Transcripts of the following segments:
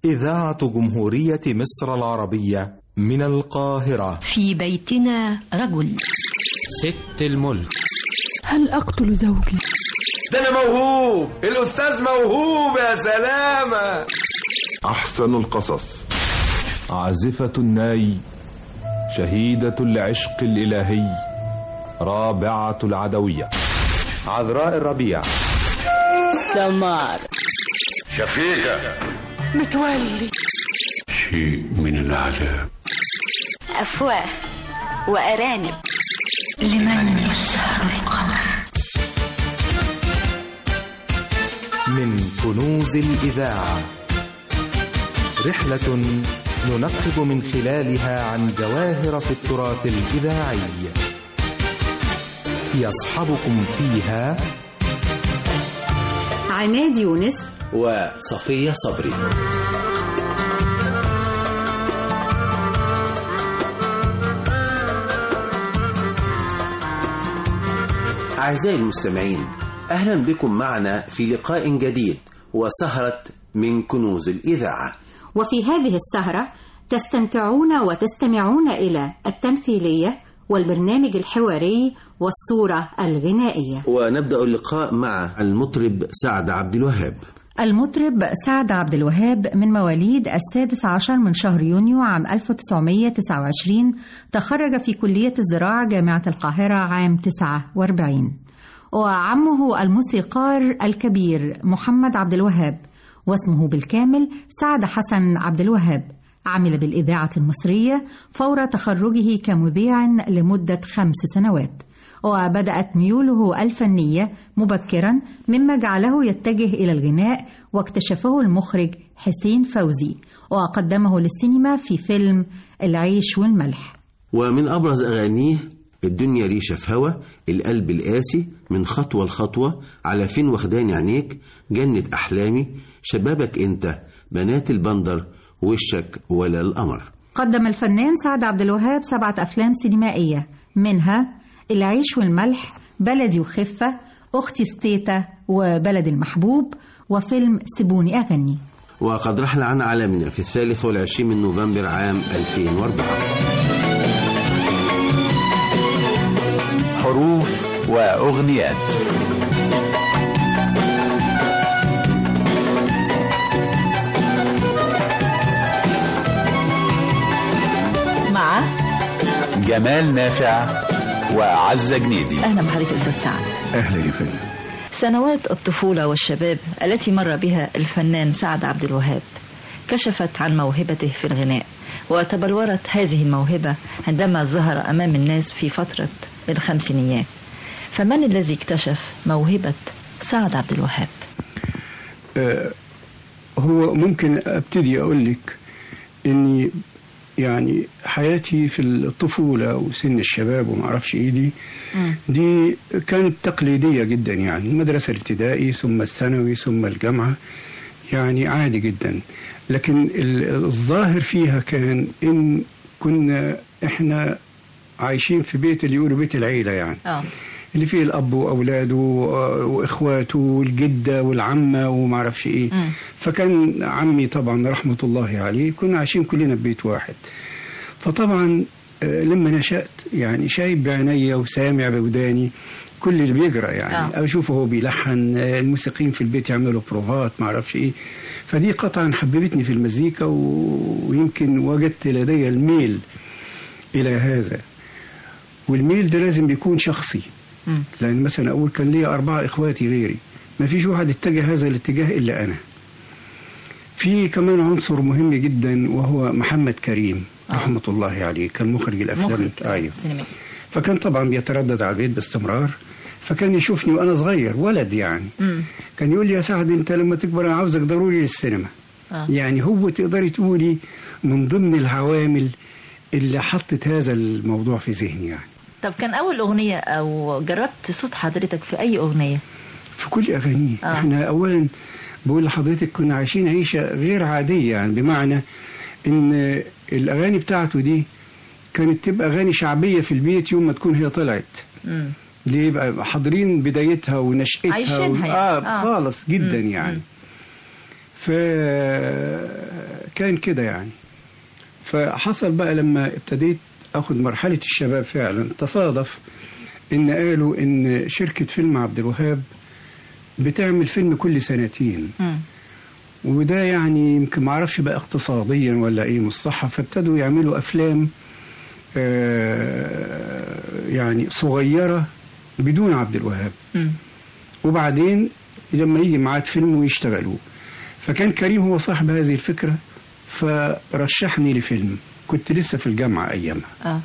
إذاعة جمهورية مصر العربية من القاهرة في بيتنا رجل ست الملك هل أقتل زوجي؟ ده أنا موهوب الأستاذ موهوب يا سلامة أحسن القصص عازفة الناي شهيدة العشق الإلهي رابعة العدوية عذراء الربيع سمار شفيقة متولي شيء من العذاب أفواه وأرانب لمن يسهر القمر من كنوز الإذاعة رحلة ننقب من خلالها عن جواهر في التراث الإذاعي يصحبكم فيها عماد يونس وصفية صبري أعزائي المستمعين أهلا بكم معنا في لقاء جديد وسهرة من كنوز الإذاعة وفي هذه السهرة تستمتعون وتستمعون إلى التمثيلية والبرنامج الحواري والصورة الغنائية ونبدأ اللقاء مع المطرب سعد عبد الوهاب المطرب سعد عبد الوهاب من مواليد السادس عشر من شهر يونيو عام 1929 تخرج في كلية الزراعة جامعة القاهرة عام 49 وعمه الموسيقار الكبير محمد عبد الوهاب واسمه بالكامل سعد حسن عبد الوهاب عمل بالإذاعة المصرية فور تخرجه كمذيع لمدة خمس سنوات وبدأت ميوله الفنية مبكرا مما جعله يتجه إلى الغناء واكتشفه المخرج حسين فوزي وقدمه للسينما في فيلم العيش والملح ومن أبرز أغانيه الدنيا ريشة في هوا القلب القاسي من خطوة لخطوة على فين واخداني عينيك جنة أحلامي شبابك أنت بنات البندر وشك ولا القمر قدم الفنان سعد عبد الوهاب سبعة أفلام سينمائية منها العيش والملح بلدي وخفة أختي ستيتا وبلد المحبوب وفيلم سيبوني أغني وقد رحل عن عالمنا في الثالث والعشرين من نوفمبر عام 2004 حروف وأغنيات مع جمال نافع وعزة جنيدي أهلا بحضرتك أستاذ سعد أهلا يا فندم سنوات الطفولة والشباب التي مر بها الفنان سعد عبد الوهاب كشفت عن موهبته في الغناء وتبلورت هذه الموهبة عندما ظهر أمام الناس في فترة الخمسينيات فمن الذي اكتشف موهبة سعد عبد الوهاب؟ آه هو ممكن ابتدي اقول لك اني يعني حياتي في الطفولة وسن الشباب وما اعرفش ايه دي دي كانت تقليدية جدا يعني المدرسة الابتدائي ثم الثانوي ثم الجامعة يعني عادي جدا لكن الظاهر فيها كان ان كنا احنا عايشين في بيت اللي يقولوا بيت العيلة يعني آه. اللي فيه الاب واولاده واخواته والجده والعمه وما اعرفش ايه مم. فكان عمي طبعا رحمه الله عليه كنا عايشين كلنا في بيت واحد فطبعا آه، لما نشأت يعني شايف بعينيا وسامع بوداني كل اللي بيجرى يعني آه. اشوفه هو بيلحن آه، الموسيقيين في البيت يعملوا بروفات ما اعرفش ايه فدي قطعا حببتني في المزيكا و- ويمكن وجدت لدي الميل الى هذا والميل ده لازم يكون شخصي مم. لان مثلا اقول كان ليا اربعه اخواتي غيري ما فيش واحد اتجه هذا الاتجاه الا انا في كمان عنصر مهم جدا وهو محمد كريم رحمه الله عليه كان مخرج الافلام مخرج ايوه سينمائي فكان طبعا بيتردد على البيت باستمرار فكان يشوفني وانا صغير ولد يعني مم. كان يقول لي يا سعد انت لما تكبر انا عاوزك ضروري للسينما آه. يعني هو تقدري تقولي من ضمن العوامل اللي حطت هذا الموضوع في ذهني يعني طب كان أول أغنية أو جربت صوت حضرتك في أي أغنية؟ في كل اغانيه آه. احنا اولا بقول لحضرتك كنا عايشين عيشه غير عاديه يعني بمعنى ان الاغاني بتاعته دي كانت تبقى اغاني شعبيه في البيت يوم ما تكون هي طلعت مم. ليه بقى حاضرين بدايتها ونشأتها عايشينها يعني. آه, آه. خالص جدا مم. يعني مم. ف كان كده يعني فحصل بقى لما ابتديت اخد مرحله الشباب فعلا تصادف ان قالوا ان شركه فيلم عبد الوهاب بتعمل فيلم كل سنتين مم. وده يعني يمكن ما اعرفش بقى اقتصاديا ولا ايه مش صح فابتدوا يعملوا افلام آه، يعني صغيره بدون عبد الوهاب مم. وبعدين لما يجي ميعاد فيلم ويشتغلوه فكان كريم هو صاحب هذه الفكره فرشحني لفيلم كنت لسه في الجامعه ايامها اه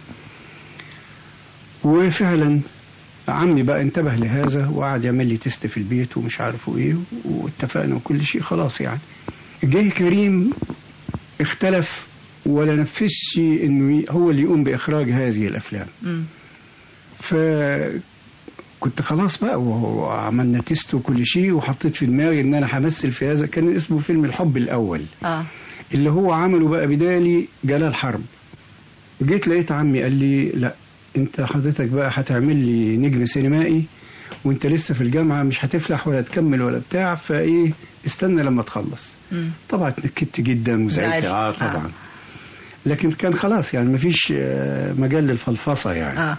وفعلا عمي بقى انتبه لهذا وقعد يعمل لي تيست في البيت ومش عارفه ايه واتفقنا وكل شيء خلاص يعني جاي كريم اختلف ولا نفذش انه ي- هو اللي يقوم باخراج هذه الافلام مم. فكنت خلاص بقى وعملنا تيست وكل شيء وحطيت في دماغي ان انا همثل في هذا كان اسمه فيلم الحب الاول اه اللي هو عمله بقى بدالي جلال حرب جيت لقيت عمي قال لي لا انت حضرتك بقى هتعمل لي نجم سينمائي وانت لسه في الجامعه مش هتفلح ولا تكمل ولا بتاع فايه استنى لما تخلص مم. طبعا اتنكدت جدا وزعلت زعلت. اه طبعا لكن كان خلاص يعني مفيش آه، مجال للفلفصه يعني اه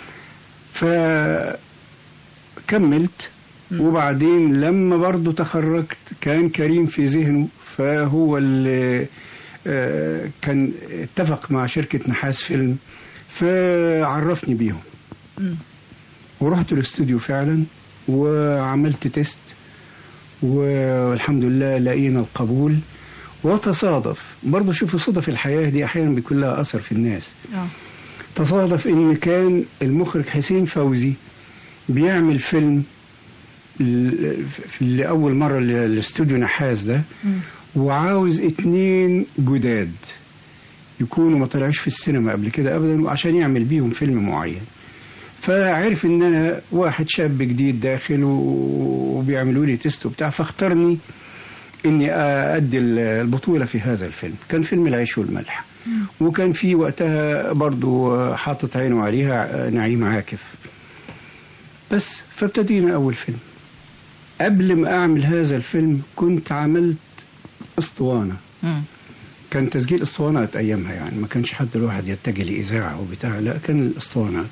فكملت وبعدين لما برضو تخرجت كان كريم في ذهنه فهو اللي آه، كان اتفق مع شركة نحاس فيلم فعرفني بيهم مم. ورحت الاستوديو فعلا وعملت تيست والحمد لله لقينا القبول وتصادف برضه شوفوا صدف الحياة دي أحيانا بيكون لها أثر في الناس اه تصادف ان كان المخرج حسين فوزي بيعمل فيلم ل- في لأول مرة ل- لاستوديو نحاس ده مم. وعاوز اتنين جداد يكونوا ما طلعوش في السينما قبل كده ابدا وعشان يعمل بيهم فيلم معين فعرف ان انا واحد شاب جديد داخل و- وبيعملوا لي تيست وبتاع فاختارني اني ادي البطوله في هذا الفيلم كان فيلم العيش والملح وكان في وقتها برضو حاطط عينه عليها نعيم عاكف بس فابتدينا أول فيلم قبل ما أعمل هذا الفيلم كنت عملت اسطوانة مم. كان تسجيل اسطوانات أيامها يعني ما كانش حد الواحد يتجه لإذاعة وبتاع لا كان الاسطوانات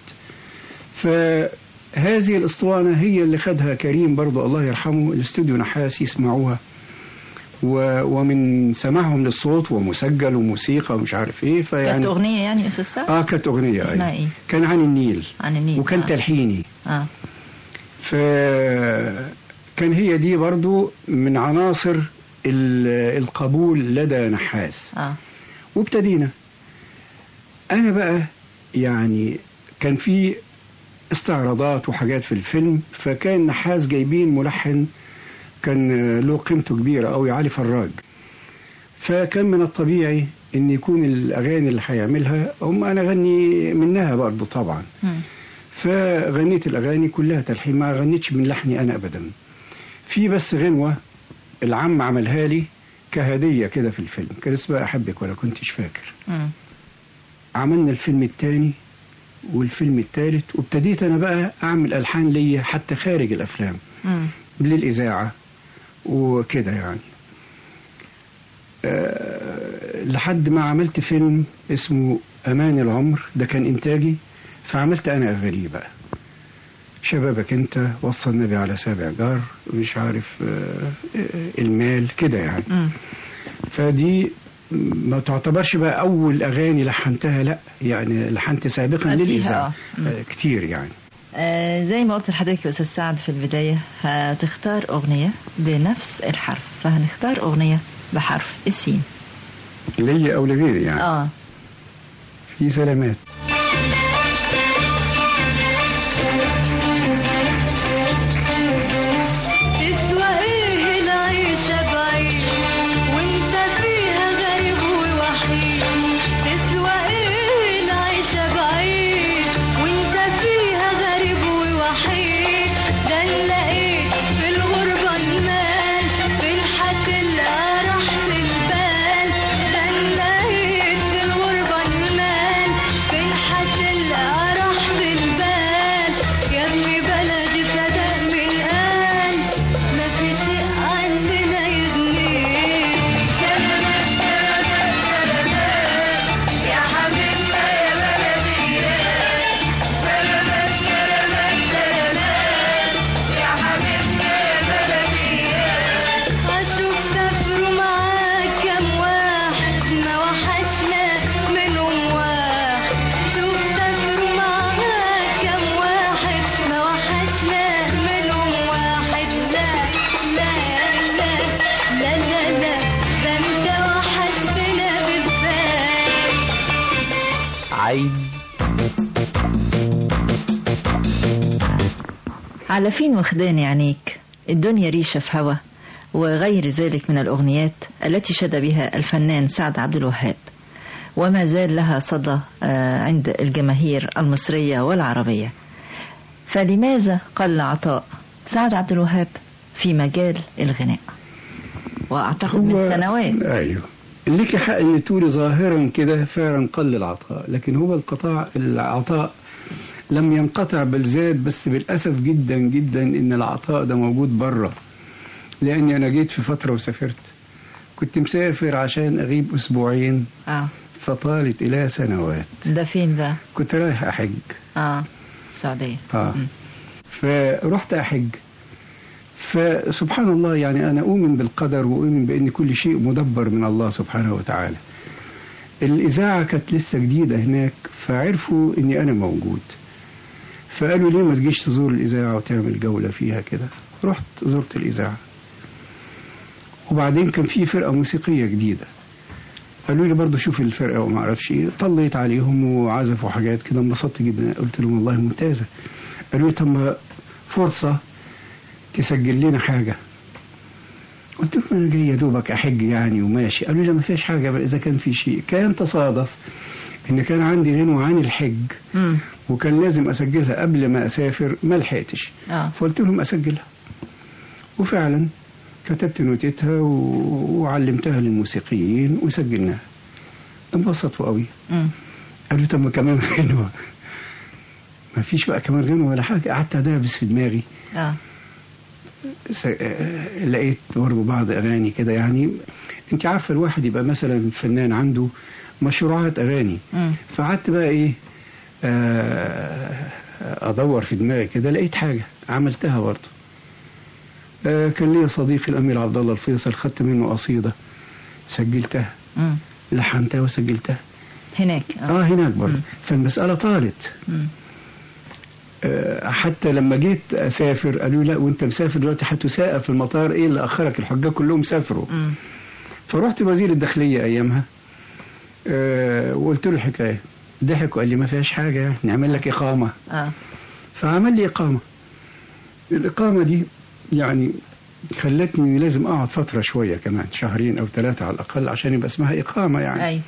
فهذه الاسطوانة هي اللي خدها كريم برضو الله يرحمه الاستوديو نحاس يسمعوها و... ومن سماعهم للصوت ومسجل وموسيقى ومش عارف ايه كانت فيعني أغنية يعني يا أستاذ سعد؟ اه كانت اغنيه اسمها أيوة. إيه؟ كان عن النيل عن النيل وكان آه. تلحيني اه ف كان هي دي برضو من عناصر ال- القبول لدى نحاس اه وابتدينا انا بقى يعني كان في استعراضات وحاجات في الفيلم فكان نحاس جايبين ملحن كان له قيمته كبيرة أوي علي فراج فكان من الطبيعي ان يكون الاغاني اللي هيعملها هم انا اغني منها برضه طبعا مم. فغنيت الاغاني كلها تلحين ما غنيتش من لحني انا ابدا في بس غنوه العم عملها لي كهديه كده في الفيلم كان اسمها احبك ولا كنتش فاكر مم. عملنا الفيلم الثاني والفيلم الثالث وابتديت انا بقى اعمل الحان ليا حتى خارج الافلام مم. للاذاعه وكده يعني أه لحد ما عملت فيلم اسمه امان العمر ده كان انتاجي فعملت انا اغانيه بقى شبابك انت وصى النبي على سابع جار مش عارف آه، آه، المال كده يعني مم. فدي ما تعتبرش بقى اول اغاني لحنتها لا يعني لحنت سابقا قبليها، للاذاعه آه. آه، كتير يعني آه زي ما قلت لحضرتك يا أستاذ سعد في البداية هتختار أغنية بنفس الحرف فهنختار أغنية بحرف السين ليا او لغيري يعني اه في سلامات تسوى ايه العيشة بعيد وانت فيها غريب ووحيد تسوى ايه العيشة بعيد وانت فيها غريب ووحيد ده نلاقيك في الغربة المال في الحتلقى راحة البال ده نلاقيك في الغربة المال في العين على فين واخداني عينيك الدنيا ريشة في هوا وغير ذلك من الأغنيات التي شد بها الفنان سعد عبد الوهاب وما زال لها صدى آه، عند الجماهير المصرية والعربية فلماذا قل عطاء سعد عبد الوهاب في مجال الغناء وأعتقد من هو- سنوات ايوه لك حق ان تقولي ظاهرا كده فعلا قل العطاء لكن هو القطاع العطاء لم ينقطع بل زاد بس بالاسف جدا جدا ان العطاء ده موجود بره لاني انا جيت في فتره وسافرت كنت مسافر عشان اغيب اسبوعين اه فطالت الى سنوات ده فين بقى كنت رايح احج اه السعودية اه فرحت احج فسبحان الله يعني انا اؤمن بالقدر واؤمن بان كل شيء مدبر من الله سبحانه وتعالى الاذاعه كانت لسه جديده هناك فعرفوا اني انا موجود فقالوا ليه ما تجيش تزور الاذاعه وتعمل جوله فيها كده رحت زرت الاذاعه وبعدين كان في فرقه موسيقيه جديده قالوا لي برضه شوف الفرقه وما اعرفش ايه طليت عليهم وعزفوا حاجات كده انبسطت جدا قلت لهم والله ممتازه قالوا لي طب ما فرصه تسجل لنا حاجه قلت لهم انا جاي يا دوبك احج يعني وماشي قالوا لي لا ما فيش حاجه بقى اذا كان في شيء كان تصادف ان كان عندي غنوه عن الحج مم. وكان لازم اسجلها قبل ما اسافر ما لحقتش اه فقلت لهم اسجلها وفعلا كتبت نوتتها و- وعلمتها للموسيقيين وسجلناها انبسطوا قوي مم. قالوا طب ما كمان غنوه ما فيش بقى كمان غنوه ولا حاجه قعدت ادابس في دماغي اه س- آه، لقيت برضه بعض اغاني كده يعني انت عارفه الواحد يبقى مثلا فنان عنده مشروعات اغاني مم. فقعدت بقى ايه آه، ادور في دماغي كده لقيت حاجه عملتها برضه آه، كان ليا صديقي الامير عبد الله الفيصل خدت منه قصيده سجلتها مم. لحنتها وسجلتها هناك اه هناك برضه فالمساله طالت مم. آه، حتى لما جيت اسافر قالوا لي لا وانت مسافر دلوقتي هتساءل في المطار ايه اللي اخرك الحجاج كلهم سافروا مم. فرحت وزير الداخليه ايامها آه، وقلت له الحكايه ضحك وقال لي ما فيهاش حاجه يعني نعمل لك اقامه اه فعمل لي اقامه الاقامه دي يعني خلتني لازم اقعد فتره شويه كمان شهرين او ثلاثه على الاقل عشان يبقى اسمها اقامه يعني اي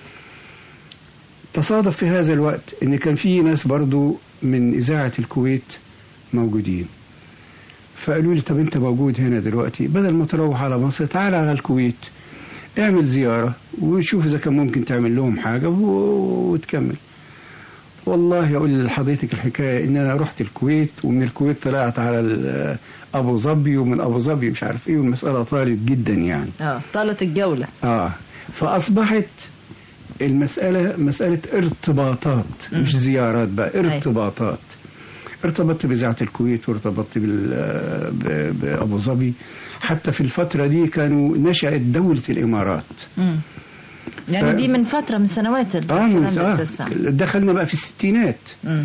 تصادف في هذا الوقت ان كان في ناس برضو من اذاعه الكويت موجودين فقالوا لي طب انت موجود هنا دلوقتي بدل ما تروح على مصر تعال على الكويت اعمل زياره وشوف اذا كان ممكن تعمل لهم حاجه و- وتكمل والله اقول لحضرتك الحكايه ان انا رحت الكويت ومن الكويت طلعت على ال- ابو ظبي ومن ابو ظبي مش عارف ايه والمساله طالت جدا يعني اه طالت الجولة اه فاصبحت المساله مساله ارتباطات مش زيارات بقى ارتباطات ارتبطت بإذاعة الكويت وارتبطت بال- ب- بأبو ظبي حتى في الفترة دي كانوا نشأت دولة الإمارات مم. يعني ف- دي من فترة من سنوات آه الكلام من ده آه بتسمع. دخلنا بقى في الستينات مم.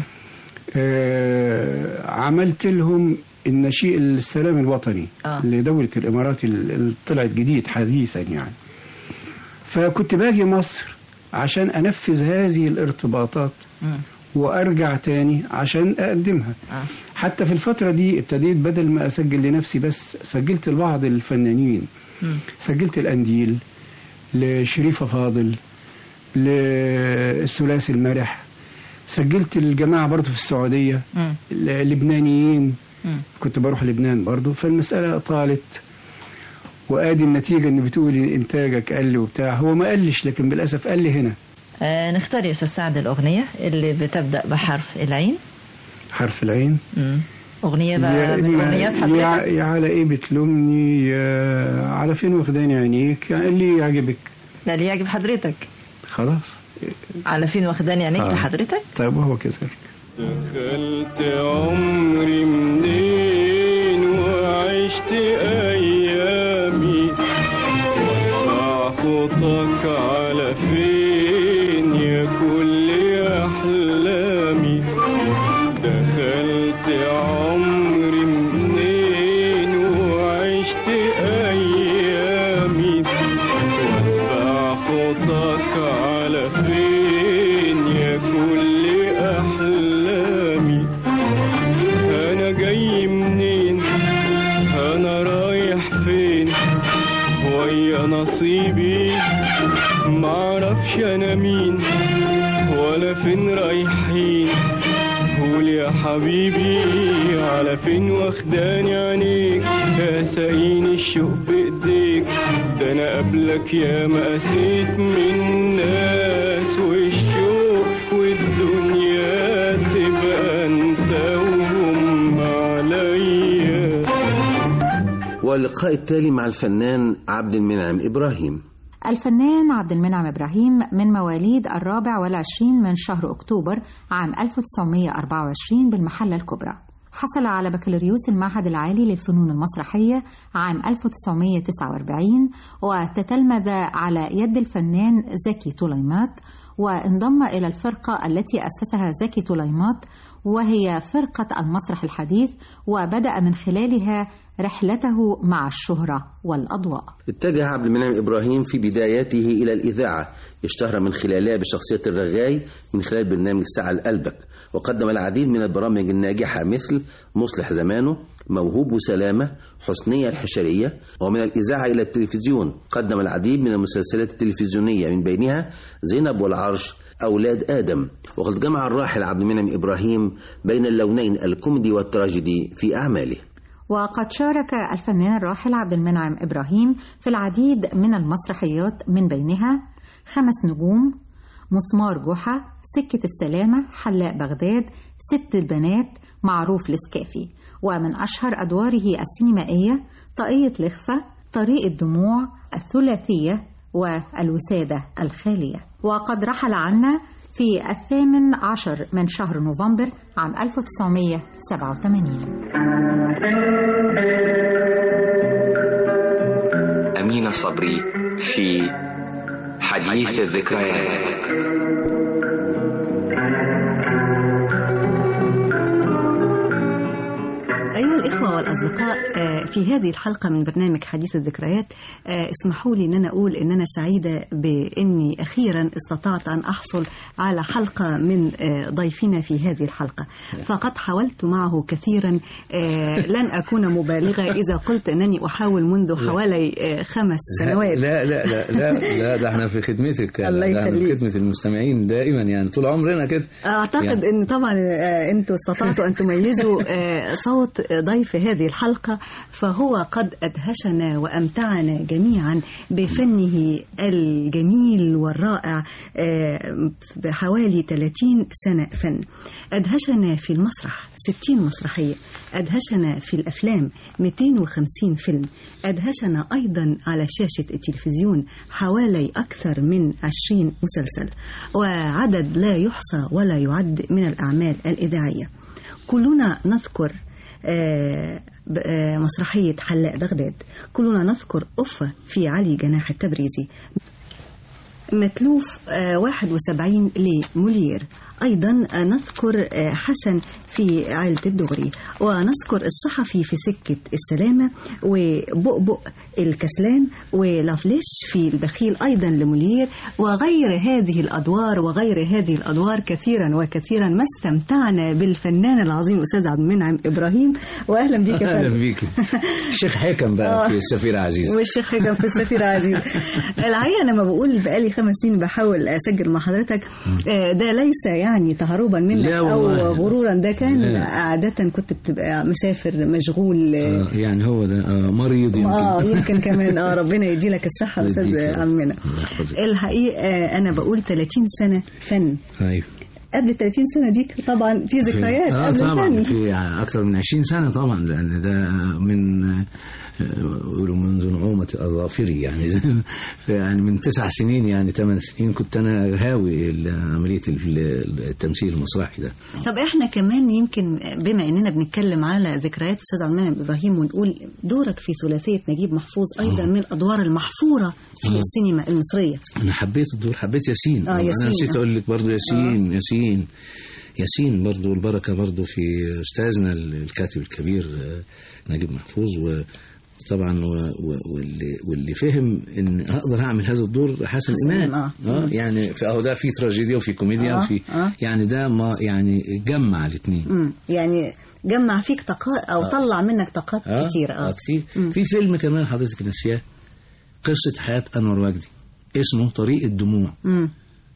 آه عملت لهم النشيء السلام الوطني آه. لدولة الإمارات اللي طلعت جديد حديثا يعني فكنت باجي مصر عشان أنفذ هذه الارتباطات مم. وأرجع تاني عشان أقدمها آه. حتى في الفترة دي ابتديت بدل ما أسجل لنفسي بس سجلت لبعض الفنانين مم. سجلت الأنديل لشريفة فاضل للثلاثي المرح سجلت الجماعة برضو في السعودية مم. لبنانيين مم. كنت بروح لبنان برضو فالمسألة طالت وادي النتيجة ان بتقولي انتاجك قل وبتاع هو ما قلش لكن بالاسف قل هنا آه نختار يا أستاذ سعد الأغنية اللي بتبدأ بحرف العين حرف العين مم. أغنية بقى يا- من أغنيات يا, حضرتك يا على ايه بتلومني يا على فين واخداني عينيك يعني اللي يعجبك لا اللي يعجب حضرتك خلاص على فين واخداني عينيك آه. لحضرتك طيب وهو كذلك دخلت عمري منين وعشت ايامي وارفع خطك على فين يا كل احلامي دخلت عمري منين وعشت ايامي وارفع خطك على فين يا كل معرفش انا مين ولا فين رايحين قول يا حبيبي على فين واخداني عينيك يا ساقين الشوق بايديك ده انا قبلك يا ما قسيت من ناس والشوق والدنيا تبقى انت وهم عليا واللقاء التالي مع الفنان عبد المنعم إبراهيم الفنان عبد المنعم إبراهيم من مواليد الرابع والعشرين من شهر أكتوبر عام 1924 بالمحلة الكبرى حصل على بكالوريوس المعهد العالي للفنون المسرحية عام 1949 وتتلمذ على يد الفنان زكي طليمات وانضم إلى الفرقة التي أسسها زكي طليمات وهي فرقة المسرح الحديث وبدأ من خلالها رحلته مع الشهرة والأضواء اتجه عبد المنعم إبراهيم في بداياته إلى الإذاعة اشتهر من خلالها بشخصية الرغاي من خلال برنامج ساعة القلبك وقدم العديد من البرامج الناجحة مثل مصلح زمانه موهوب وسلامة حسنية الحشرية ومن الإذاعة إلى التلفزيون قدم العديد من المسلسلات التلفزيونية من بينها زينب والعرش أولاد آدم وقد جمع الراحل عبد المنعم إبراهيم بين اللونين الكوميدي والتراجيدي في أعماله وقد شارك الفنان الراحل عبد المنعم إبراهيم في العديد من المسرحيات من بينها خمس نجوم مسمار جحا سكة السلامة حلاق بغداد ست البنات معروف لسكافي ومن أشهر أدواره السينمائية طاقية لخفة طريق الدموع الثلاثية والوسادة الخالية وقد رحل عنا في الثامن عشر من شهر نوفمبر عام 1987 أمينة صبري في حديث الذكريات أيها الإخوة والأصدقاء آه، في هذه الحلقة من برنامج حديث الذكريات آه، اسمحوا لي أن أنا أقول أن أنا سعيدة بأني أخيرا استطعت أن أحصل على حلقة من آه، ضيفنا في هذه الحلقة فقد حاولت معه كثيرا آه، لن أكون مبالغة إذا قلت أنني أحاول منذ حوالي آه، خمس سنوات لا لا لا لا لا ده احنا في خدمتك الله ده احنا في يخليك. خدمة المستمعين دائما يعني طول عمرنا كده أعتقد يعني. أن طبعا آه، أنتم استطعتوا أن تميزوا آه، صوت ضيف هذه الحلقة فهو قد أدهشنا وأمتعنا جميعا بفنه الجميل والرائع آه، بحوالي 30 سنة فن أدهشنا في المسرح 60 مسرحية أدهشنا في الأفلام 250 فيلم أدهشنا أيضا على شاشة التلفزيون حوالي أكثر من 20 مسلسل وعدد لا يحصى ولا يعد من الأعمال الإذاعية كلنا نذكر آه، ب- آه، مسرحية حلاق بغداد كلنا نذكر أفة في علي جناح التبريزي متلوف آه، 71 لمولير أيضا آه، نذكر آه، حسن في عائلة الدغري ونذكر الصحفي في سكة السلامة وبؤبؤ الكسلان ولافليش في البخيل أيضا لمولير وغير هذه الأدوار وغير هذه الأدوار كثيرا وكثيرا ما استمتعنا بالفنان العظيم الأستاذ عبد المنعم إبراهيم وأهلا بك يا اهلا فندم بيك الشيخ حكم بقى آه. في السفير عزيز والشيخ حكم في السفير عزيز الحقيقه انا لما بقول بقالي خمس سنين بحاول اسجل مع حضرتك آه، ده ليس يعني تهربا منك لا او والله. غرورا ده كان لا. عاده كنت بتبقى مسافر مشغول آه، آه، يعني هو ده آه، مريض يمكن اه يمكن كمان اه ربنا يدي لك الصحه يا استاذ يديك يا رب. عمنا الحقيقه آه، انا بقول 30 سنه فن ايوه قبل 30 سنه دي طبعا في ذكريات اه قبل طبعا الفن في اكثر من 20 سنه طبعا لان ده من آه، يقولوا منذ نعومة أظافري يعني يعني من تسع سنين يعني ثمان سنين كنت أنا هاوي عملية التمثيل المسرحي ده طب احنا كمان يمكن بما اننا بنتكلم على ذكريات استاذ عبد المنعم ابراهيم ونقول دورك في ثلاثيه نجيب محفوظ ايضا من الادوار المحفوره في آه. السينما المصريه انا حبيت الدور حبيت ياسين آه، انا ياسين، نسيت آه. اقول لك برضه ياسين ياسين ياسين برضه البركه برضه في استاذنا الكاتب الكبير آه، نجيب محفوظ وطبعا و- و- واللي واللي فهم ان اقدر اعمل هذا الدور حسن حسن امام إمام، آه. اه يعني في- اهو ده في تراجيديا وفي كوميديا آه، وفي آه. يعني ده ما يعني جمع الاثنين امم يعني جمع فيك طاقات او آه. طلع منك طاقات كتير اه اه كتير في فيلم كمان حضرتك ناسياه قصه حياه انور وجدي اسمه طريق الدموع مم.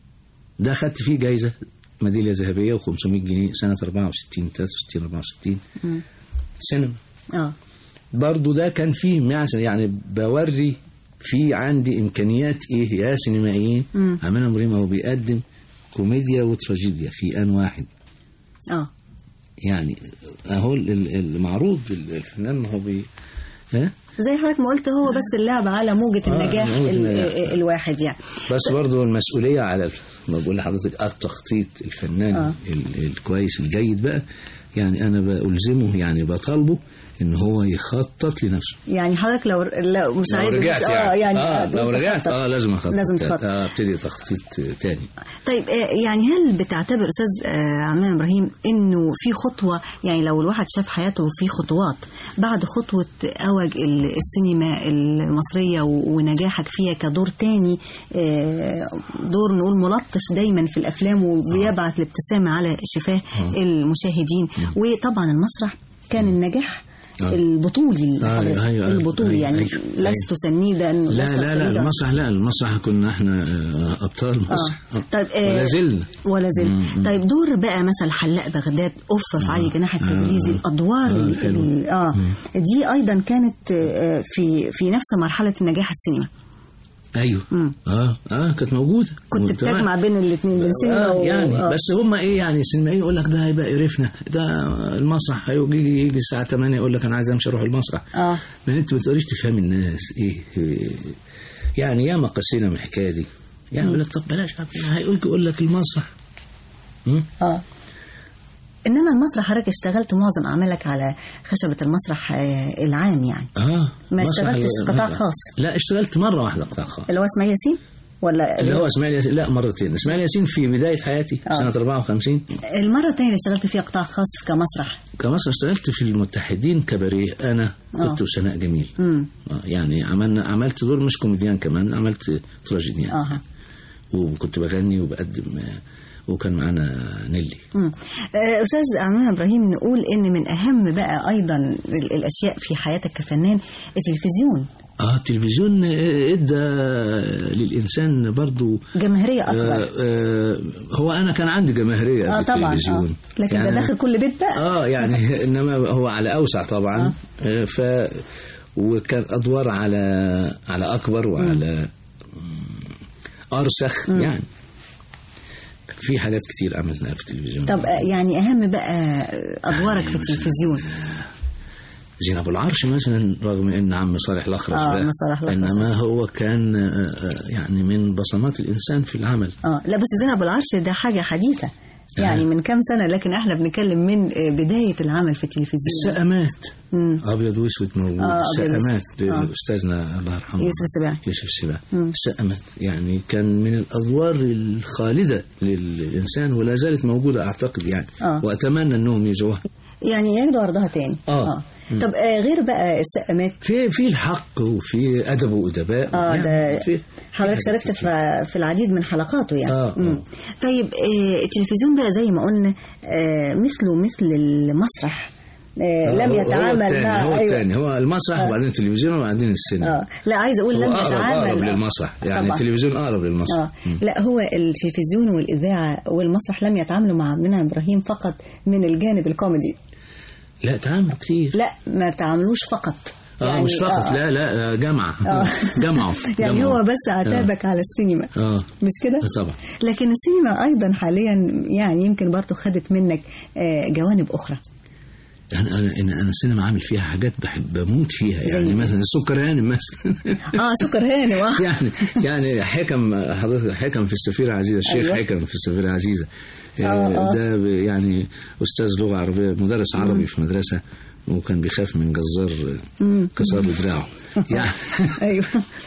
ده خدت فيه جايزة ميدالية ذهبية و500 جنيه سنة 64 63 64 مم. سينما اه برضو ده كان فيه معسل يعني بوري في عندي إمكانيات إيه يا سينمائيين مم. عمال إبراهيم هو بيقدم كوميديا وتراجيديا في آن واحد اه يعني أهو ال- ال- المعروض ال- الفنان هو بي ها زي حضرتك ما قلت هو بس اللعب على موجة آه، النجاح موجة ال- النجاح. الواحد يعني بس برضو المسؤولية على ال- ما بقول لحضرتك التخطيط الفنان آه. ال- الكويس الجيد بقى يعني أنا بألزمه يعني بطالبه إن هو يخطط لنفسه يعني حضرتك لو لو مش لو عايز رجعت مش- يعني, اه يعني آه هتقول لو رجعت تخطط. اه لازم اخطط لازم تخطط. اه ابتدي تخطيط تاني طيب آه، يعني هل بتعتبر استاذ آه، عمان ابراهيم انه في خطوه يعني لو الواحد شاف حياته في خطوات بعد خطوه اوج ال- السينما المصريه و- ونجاحك فيها كدور تاني آه، دور نقول ملطش دايما في الافلام وبيبعث الابتسامه على شفاه آه. المشاهدين وطبعا المسرح كان النجاح آه. البطولي أيوة، لحضرتك، أيوة، أيوة، البطولي أيوة، يعني أيوة، لست سنيدا لا لست لا لا سنيداً. المسرح لا المسرح كنا احنا آه، ابطال مسرح آه. طيب آه، ولا زلنا ولا زلنا مم. طيب دور بقى مثلا حلاق بغداد اوف في علي جناح التبريزي آه. الادوار آه، ال- حلو. ال- اه دي ايضا كانت آه، في في نفس مرحله النجاح السينما ايوه اه اه كانت موجوده كنت وتمام. بتجمع بين الاثنين بين سينما آه و... يعني آه. بس هم ايه يعني السينمائيين يقول لك ده هيبقى قرفنا ده المسرح هيجي يجي الساعه 8 يقول لك انا عايز امشي اروح المسرح اه ما انت ما بتقدريش تفهم الناس ايه, إيه يعني ياما قسينا من الحكايه دي يعني يقول لك طب بلاش هيقول يقول لك المسرح م? اه انما المسرح حضرتك اشتغلت معظم اعمالك على خشبه المسرح آه، العام يعني اه ما مسرح اشتغلتش ال- قطاع خاص لا اشتغلت مره واحده قطاع خاص اللي هو اسماعيل ياسين ولا اللي هو اسماعيل ياسين لا مرتين اسماعيل ياسين في بدايه حياتي آه. سنه 54 المره الثانيه اللي اشتغلت فيها قطاع خاص كمسرح كمصر اشتغلت في المتحدين كباريه انا كنت آه. وسناء جميل امم آه، يعني عملنا عملت دور مش كوميديان كمان عملت تراجيديان اه وكنت بغني وبقدم آه، وكان معانا نيلي مم. آه، استاذ عمان ابراهيم نقول ان من اهم بقى ايضا ال- الاشياء في حياتك كفنان التلفزيون اه التلفزيون آه، ادى للانسان برضو جماهيريه آه اكبر آه هو انا كان عندي جماهيريه اه في طبعا التلفزيون آه. لكن ده يعني- داخل كل بيت بقى اه يعني انما هو على اوسع طبعا آه. ف وكان ادوار على على اكبر وعلى مم، ارسخ مم. يعني كان في حاجات كتير عملناها في التلفزيون طب آه، يعني اهم بقى ادوارك في التلفزيون زين ابو العرش مثلا رغم ان عم صالح الاخرس آه، ده عم صالح الأخرس. انما هو كان آه، آه، يعني من بصمات الانسان في العمل اه لا بس زين ابو العرش ده حاجه حديثه يعني آه. من كام سنه لكن احنا بنتكلم من آه، بدايه العمل في التلفزيون السقامات مم. ابيض واسود موجود آه، أبيض السقامات وأسود. آه. استاذنا الله يرحمه يوسف السباعي. يوسف السباعي مم. السقامات يعني كان من الادوار الخالده للانسان ولا زالت موجوده اعتقد يعني آه. واتمنى انهم يزوها يعني ياخدوا عرضها تاني اه مم. طب آه غير بقى السقامات في في الحق وفي ادب وادباء اه يعني ده في حضرتك شاركت في في العديد من حلقاته يعني آه، مم. آه. طيب آه التلفزيون بقى زي ما قلنا آه مثله مثل المسرح آه آه، لم هو- يتعامل هو التاني مع هو أيوة. الثاني هو المسرح آه. وبعدين التلفزيون وبعدين السينما اه لا عايز اقول هو لم اقرب يتعامل اقرب آه. للمسرح يعني طبعاً. التلفزيون اقرب للمسرح اه لا هو التلفزيون والاذاعه والمسرح لم يتعاملوا مع عبدنا ابراهيم فقط من الجانب الكوميدي لا تعاملوا كتير لا ما تعاملوش فقط اه مش فقط آه. لا لا جامعه آه. جمعوا يعني جمعوا. هو بس عتابك على السينما اه مش كده؟ آه، طبعا لكن السينما ايضا حاليا يعني يمكن برضه خدت منك آه، جوانب اخرى يعني انا انا انا السينما عامل فيها حاجات بحب بموت فيها زي يعني إيه؟ مثلا السكر هانم مثلا اه سكر هانم اه يعني يعني حكم حضرتك حكم في السفيرة عزيزة الشيخ أيوة. حكم في السفيرة عزيزة آه، آه. ده ب- يعني أستاذ لغة عربية مدرس عربي في مدرسة وكان بيخاف من جزار مم. كسر له دراعه يعني ايوه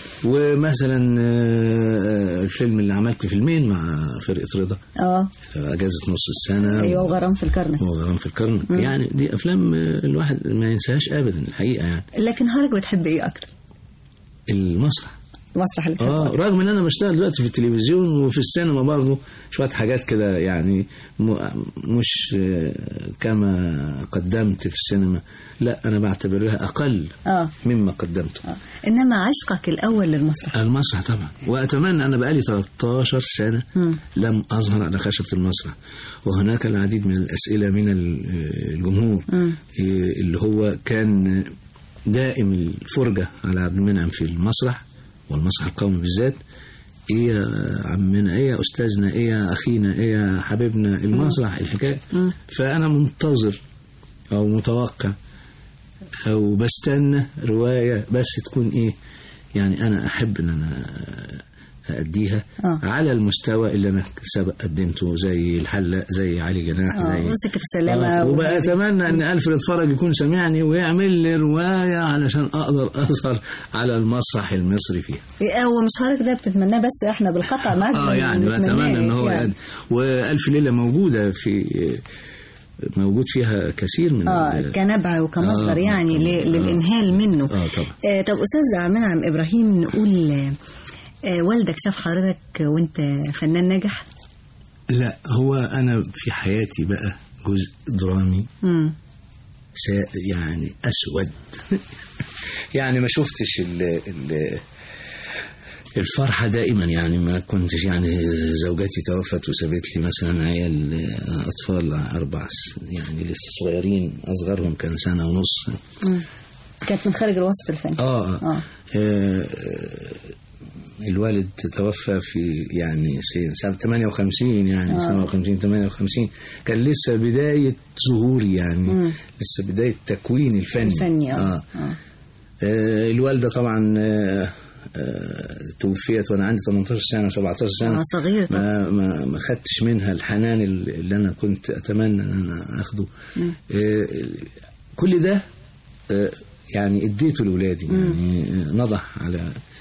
ومثلا آه، الفيلم اللي عملت فيلمين مع فرقة رضا اه أجازة نص السنة ايوه وغرام في الكرنك وغرام في القرن مم. يعني دي أفلام آه، الواحد ما ينساهاش أبدا الحقيقة يعني لكن حضرتك بتحب ايه اكتر؟ المسرح المسرح اللي اه بتحبه رغم ان انا بشتغل دلوقتي في التلفزيون وفي السينما برضه شويه حاجات كده يعني م- مش آه، كما قدمت في السينما لا انا بعتبرها اقل اه مما قدمته انما عشقك الاول للمسرح المسرح طبعا واتمنى انا بقالي 13 سنه مم. لم اظهر على خشبه المسرح وهناك العديد من الاسئله من ال- الجمهور مم. إيه اللي هو كان دائم الفرجه على عبد المنعم في المسرح والمسرح القومي بالذات ايه يا عمنا ايه يا استاذنا ايه يا اخينا ايه يا حبيبنا المسرح الحكايه فانا منتظر او متوقع او بستنى روايه بس تكون ايه يعني انا احب ان انا أديها آه. على المستوى اللي أنا سبق قدمته زي الحلق زي علي جناح اه زي وسكة السلامة آه، وبقى وهذه. أتمنى أن ألفريد فرج يكون سمعني ويعمل لي رواية علشان أقدر أظهر على المسرح المصري فيها إيه، ومش حضرتك ده بتتمناه بس احنا بالقطع معاك اه يعني بنتمناه بتمنى ان هو يعني. يعني. والف ليله موجوده في موجود فيها كثير من اه ال- كنبع وكمصدر آه، يعني ل- للانهال منه اه طبعا آه طب استاذ عبد المنعم ابراهيم نقول آه آه، والدك شاف حضرتك وانت فنان ناجح لا هو انا في حياتي بقى جزء درامي مم. سا- يعني اسود يعني ما شفتش ال ال الفرحة دائما يعني ما كنتش يعني زوجتي توفت وسابت لي مثلا عيال أطفال أربع س- يعني لسه صغيرين أصغرهم كان سنة ونص مم. كانت من خارج الوسط الفني آه, آه. اه آه، الوالد توفى في يعني في سنة 58 يعني آه. 57 58 كان لسه بداية ظهوري يعني مم. لسه بداية تكوين الفني الفني اه, آه. آه. آه، الوالدة طبعا آه، آه، توفيت وانا عندي 18 سنه 17 سنه آه، صغير طبعا. ما ما ما خدتش منها الحنان اللي انا كنت اتمنى ان انا اخده مم. آه، كل ده آه، يعني اديته لاولادي يعني آه، نضح على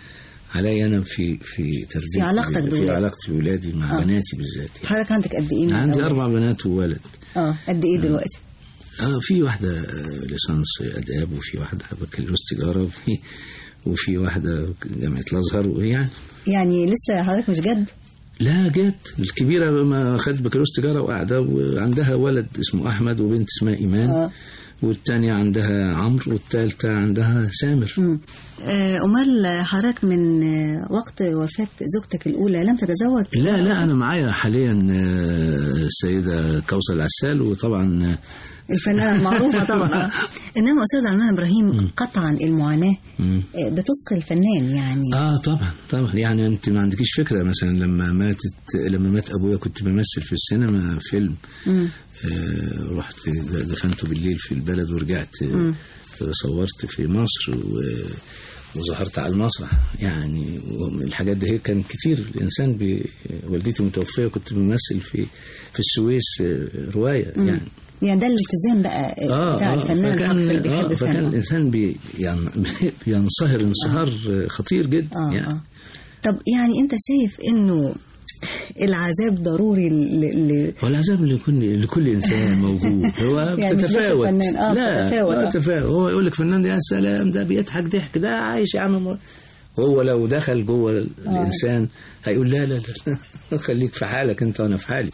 علي انا في في تربيه في علاقتك في بولادك. علاقتي بولادي مع آه. بناتي بالذات حضرتك عندك قد ايه من عندي الأولاد؟ اربع بنات وولد اه قد ايه دلوقتي اه في واحدة آه، ليسانس آداب وفي واحدة بكالوريوس تجارة وفي وفي واحدة جامعة الأزهر ويعني يعني لسه حضرتك مش جد لا جت الكبيرة ما خدت بكالوريوس تجارة وقاعدة وعندها ولد اسمه أحمد وبنت اسمها إيمان آه. والتانية عندها عمرو والتالتة عندها سامر مم. آه، أمال حضرتك من آه، وقت وفاة زوجتك الأولى لم تتزوج لا لا أنا معايا حاليا آه، السيدة كوثر العسال وطبعا آه، الفنانة المعروفة طبعا آه. إنما أستاذ عمان إبراهيم قطعا المعاناة مم. آه، بتثقل الفنان يعني اه طبعا طبعا يعني انت ما عندكيش فكره مثلا لما ماتت لما مات ابويا كنت بمثل في السينما فيلم مم. آه رحت دفنته بالليل في البلد ورجعت مم. آه، صورت في مصر و وظهرت على المسرح يعني الحاجات دي هي كان كتير الانسان بي والدتي متوفيه كنت بمثل في في السويس آه، روايه مم. يعني يعني ده الالتزام بقى آه، بتاع الفنان الحق اللي فكان بيحب آه فكان فنه الانسان بي يعني بينصهر انصهار آه. خطير جدا آه يعني آه. طب يعني أنت شايف إنه العذاب ضروري ل... ل... هو العذاب لكل لكل انسان موجود هو يعني مش بس بتتفاوت الفنان، آه، لا بتتفاوت، آه. بتتفاوت هو يقول لك فنان ده يا سلام ده بيضحك ضحك ده عايش يا عم م- هو لو دخل جوه الانسان هيقول لا لا لا خليك في حالك انت وانا في حالي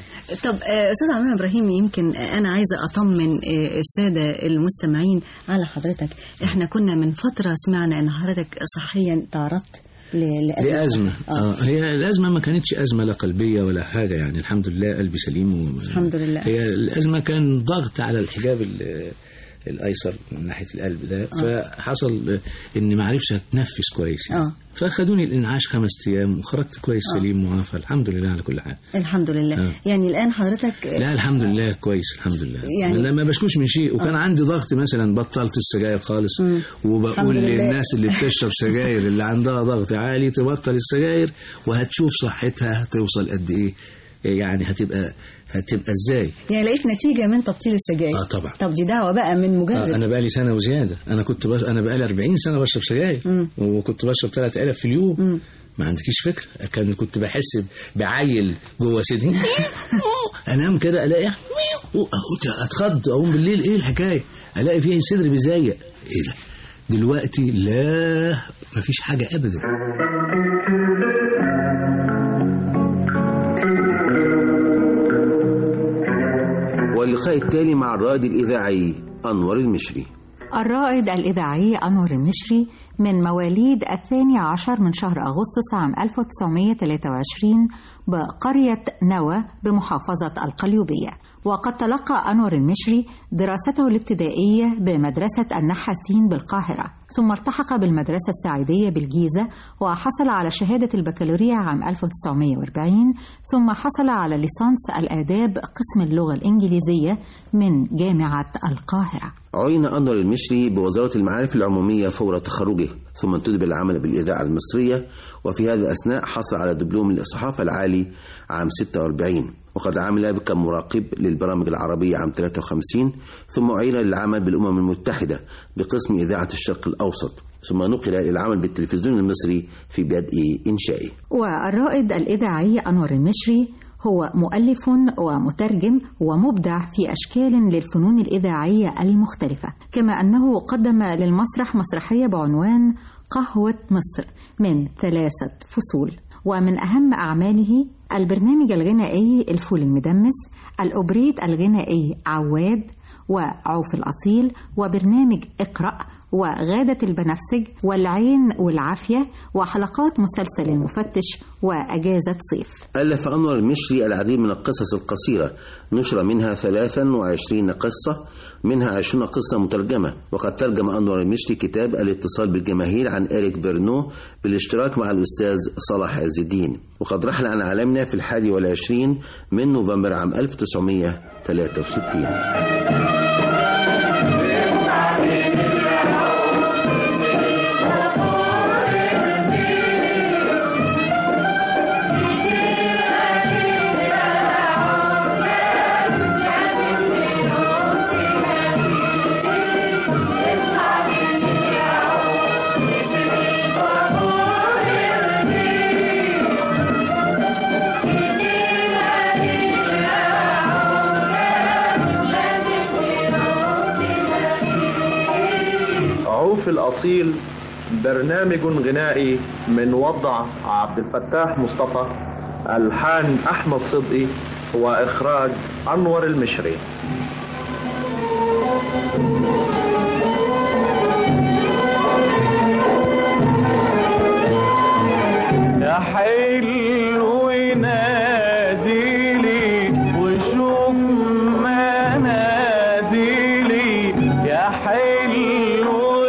طب آه، استاذ عمان ابراهيم يمكن آه، انا عايزه اطمن آه، الساده المستمعين على حضرتك احنا كنا من فتره سمعنا ان حضرتك صحيا تعرضت ل- لأزمة آه. آه. هي الأزمة ما كانتش أزمة لا قلبية ولا حاجة يعني الحمد لله قلبي سليم و... الحمد لله. هي الأزمة كان ضغط على الحجاب ال- الأيسر من ناحية القلب ده فحصل إن ما عرفش أتنفس كويس يعني. اه فأخدوني الإنعاش خمس أيام وخرجت كويس سليم معافى الحمد لله على كل حال الحمد لله آه. يعني الان حضرتك آه، لا الحمد لله كويس الحمد لله يعني- يعني ما بشكوش من شيء وكان عندي ضغط مثلا بطلت السجاير خالص الحمد وبقول لله. للناس اللي بتشرب سجاير اللي عندها ضغط عالي تبطل السجاير وهتشوف صحتها هتوصل قد ايه يعني هتبقى هتبقى ازاي يعني لقيت نتيجه من تبطيل السجاير اه طبعا طب دي دعوه بقى من آه مجرد انا بقالي سنه وزياده انا كنت بش... انا بقالي 40 سنه بشرب سجاير مم. وكنت بشرب ثلاث علب في اليوم مم. ما عندكيش فكره كان كنت بحس بعيل جوه صدري انام كده الاقي اتخض اقوم بالليل ايه الحكايه الاقي فيه صدري بيزيق ايه ده دلوقتي لا مفيش حاجه ابدا واللقاء التالي مع الرائد الإذاعي أنور المشري الرائد الإذاعي أنور المشري من مواليد الثاني عشر من شهر أغسطس عام 1923 بقرية نوى بمحافظة القليوبية وقد تلقى أنور المشري دراسته الابتدائية بمدرسة النحاسين بالقاهرة ثم التحق بالمدرسة السعيدية بالجيزة وحصل على شهادة البكالوريا عام 1940 ثم حصل على ليسانس الآداب قسم اللغة الإنجليزية من جامعة القاهرة عين أنور المشري بوزارة المعارف العمومية فور تخرجه ثم انتدب العمل بالإذاعة المصرية وفي هذا الأثناء حصل على دبلوم الصحافة العالي عام 46 وقد عمل كمراقب للبرامج العربية عام 53 ثم أعين للعمل بالأمم المتحدة بقسم إذاعة الشرق الأوسط ثم نقل إلى العمل بالتلفزيون المصري في بدء إنشائه والرائد الإذاعي أنور المشري هو مؤلف ومترجم ومبدع في أشكال للفنون الإذاعية المختلفة كما أنه قدم للمسرح مسرحية بعنوان قهوة مصر من ثلاثة فصول ومن أهم أعماله البرنامج الغنائي الفول المدمس الأوبريت الغنائي عواد وعوف الأصيل وبرنامج اقرأ وغادة البنفسج والعين والعافية وحلقات مسلسل المفتش وأجازة صيف ألف أنور المشري العديد من القصص القصيرة نشر منها 23 قصة منها 20 قصة مترجمة وقد ترجم أنور المشري كتاب الاتصال بالجماهير عن إريك بيرنو بالاشتراك مع الأستاذ صلاح عز الدين وقد رحل عن عالمنا في الحادي والعشرين من نوفمبر عام 1963 عوف الأصيل برنامج غنائي من وضع عبد الفتاح مصطفى ألحان أحمد صدقي وإخراج أنور المشري يا حلو ناديلي وشوف مناديلي يا حلو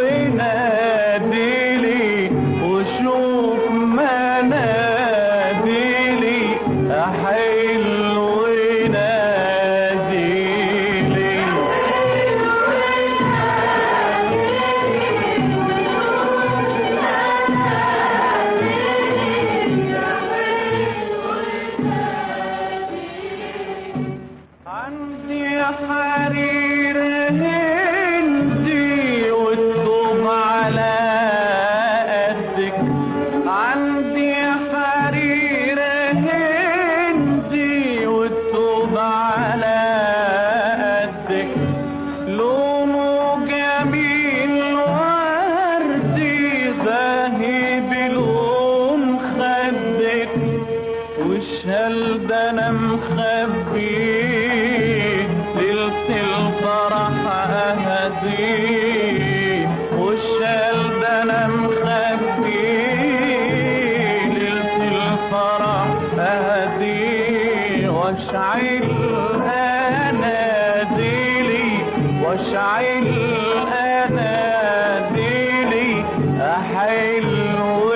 ناديلي وشوف مناديلي يا حلو ناديلي عندي حرير هندي والطوب على قدك عندي حرير هندي والطوب على قدك لونه جميل وردي باهي بلون خدك والشال ده انا مخبي ليلة الفرح اهدي والشال ده انا مخبي ليلة الفرح اهدي واشعل اناديلي واشعل اناديلي احلو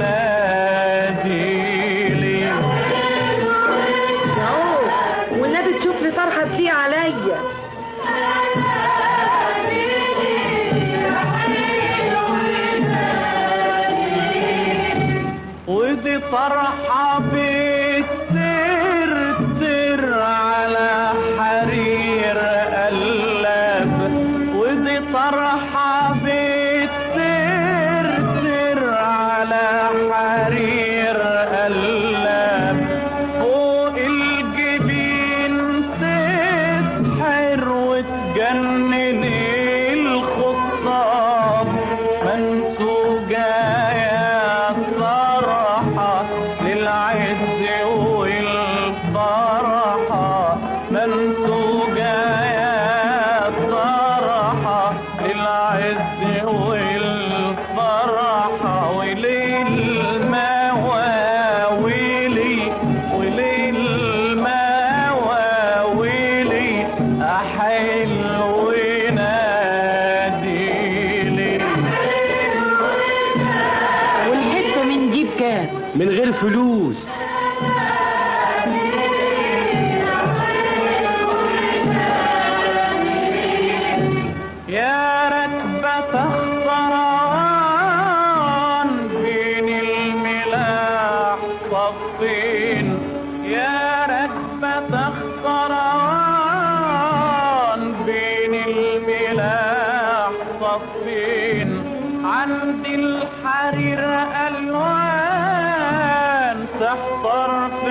ناديلي والنبي تشوف لي طرحه تليق عليا ودي طرحة بترتر على حرير قلب ودي طرحة بترتر على حرير قلب فوق الجبين تسحر وتجنن الخطاب منسوجة يا فرحة للعز والفرحة منسوجة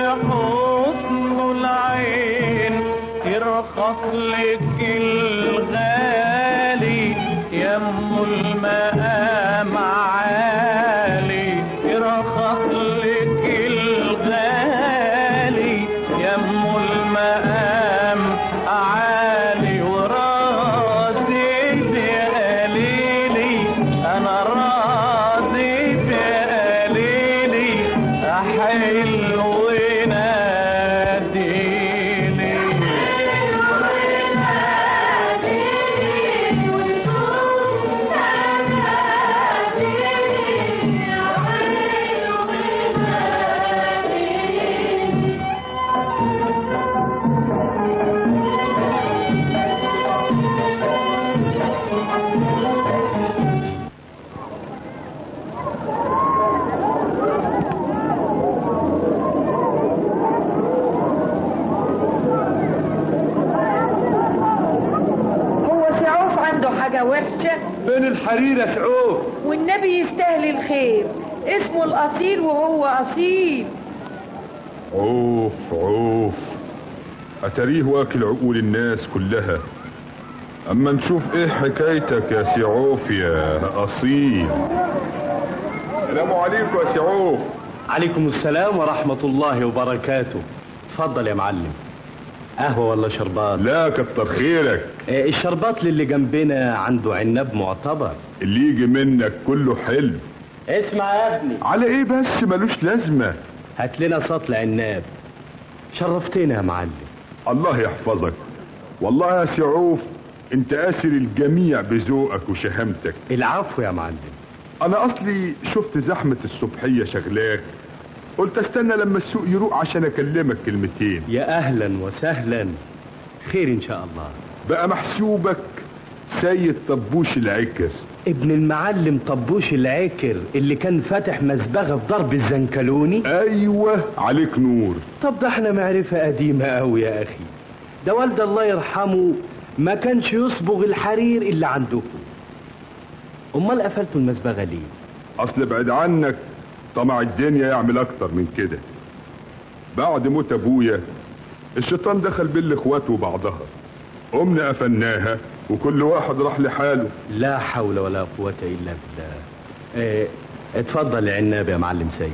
حسن العين يرخص لك الغالي يم المقام عالي يرخص لك الغالي يم المقام عالي وراضي بقليلي انا راضي بقليلي حلو ناديلي هو سعوف عنده حاجة وحشة فين الحرير يا سعوف والنبي يستاهل الخير اسمه الأصيل وهو أصيل عوف عوف أتريه واكل عقول الناس كلها أما نشوف إيه حكايتك يا سي عوف يا أصيل السلام عليكم يا سي عوف عليكم السلام ورحمة الله وبركاته اتفضل يا معلم قهوة ولا شربات لا كتر خيرك آه، الشربات اللي جنبنا عنده عناب معتبر اللي يجي منك كله حلو اسمع يا ابني على ايه بس ملوش لازمة هات لنا سطل عناب شرفتنا يا معلم الله يحفظك والله يا سي عوف انت اسر الجميع بذوقك وشهامتك العفو يا معلم انا اصلي شفت زحمة الصبحية شغلاك قلت استنى لما السوق يروق عشان اكلمك كلمتين يا اهلا وسهلا خير ان شاء الله بقى محسوبك سيد طبوش العكر ابن المعلم طبوش العكر اللي كان فاتح مزبغة في ضرب الزنكلوني ايوه عليك نور طب ده احنا معرفة قديمة قوي يا اخي ده والد الله يرحمه ما كانش يصبغ الحرير الا عندكم امال قفلتوا المزبغة ليه اصل بعد عنك طمع الدنيا يعمل اكتر من كده بعد موت ابويا الشيطان دخل بين الاخوات وبعضها قمنا قفلناها وكل واحد راح لحاله لا حول ولا قوة الا بالله اه اتفضل يا عناب يا معلم سيد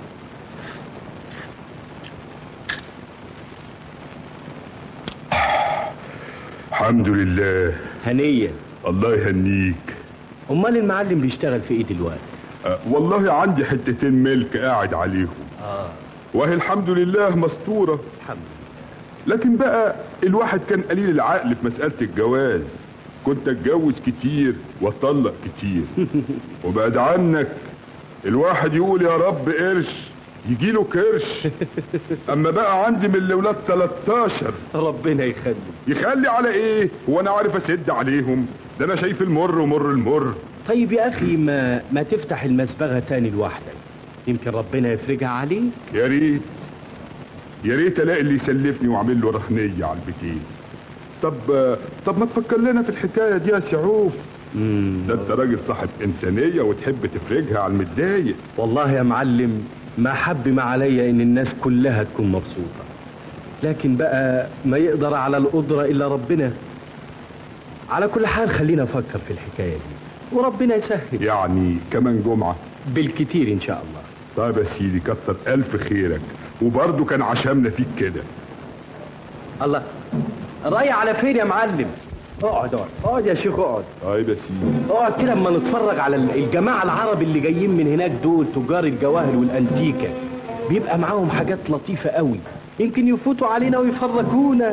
الحمد لله هنية الله يهنيك امال المعلم بيشتغل في ايه دلوقتي أه والله عندي حتتين ملك قاعد عليهم اه وهي الحمد لله مستورة الحمد لكن بقى الواحد كان قليل العقل في مسألة الجواز كنت اتجوز كتير واطلق كتير وبعد عنك الواحد يقول يا رب قرش يجيله كرش اما بقى عندي من الاولاد 13 ربنا يخلي يخلي على ايه هو انا عارف اسد عليهم ده انا شايف المر ومر المر طيب يا اخي ما ما تفتح المسبغة تاني لوحدك يمكن ربنا يفرجها عليك يا ريت يا ريت الاقي اللي يسلفني واعمل له رهنيه على البيتين طب طب ما تفكر لنا في الحكايه دي يا سعوف ده انت راجل صاحب انسانيه وتحب تفرجها على المتضايق والله يا معلم ما حب ما عليا ان الناس كلها تكون مبسوطه لكن بقى ما يقدر على القدره الا ربنا على كل حال خلينا نفكر في الحكايه دي وربنا يسهل يعني كمان جمعه بالكتير ان شاء الله طيب يا سيدي كتر الف خيرك وبرضه كان عشمنا فيك كده الله رايح على فين يا معلم اقعد اقعد اقعد يا شيخ اقعد طيب يا سيدي اقعد كده اما نتفرج على الجماعه العرب اللي جايين من هناك دول تجار الجواهر والانتيكه بيبقى معاهم حاجات لطيفه قوي يمكن يفوتوا علينا ويفرجونا